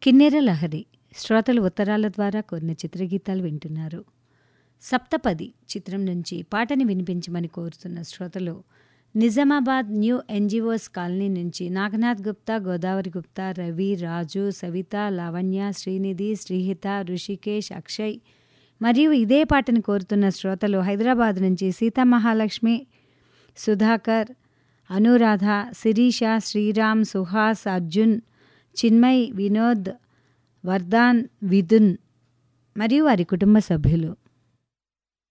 కిన్నెర లహరి శ్రోతలు ఉత్తరాల ద్వారా కొన్ని చిత్రగీతాలు వింటున్నారు సప్తపది చిత్రం నుంచి పాటని వినిపించమని కోరుతున్న శ్రోతలు నిజామాబాద్ న్యూ ఎన్జిఓస్ కాలనీ నుంచి నాగనాథ్ గుప్తా గోదావరి గుప్తా రవి రాజు సవిత లావణ్య శ్రీనిధి శ్రీహిత ఋషికేష్ అక్షయ్ మరియు ఇదే పాటను కోరుతున్న శ్రోతలు హైదరాబాద్ నుంచి సీతామహాలక్ష్మి సుధాకర్ అనురాధ శిరీష శ్రీరామ్ సుహాస్ అర్జున్ చిన్మయ్ వినోద్ వర్ధాన్ విదున్ మరియు వారి కుటుంబ సభ్యులు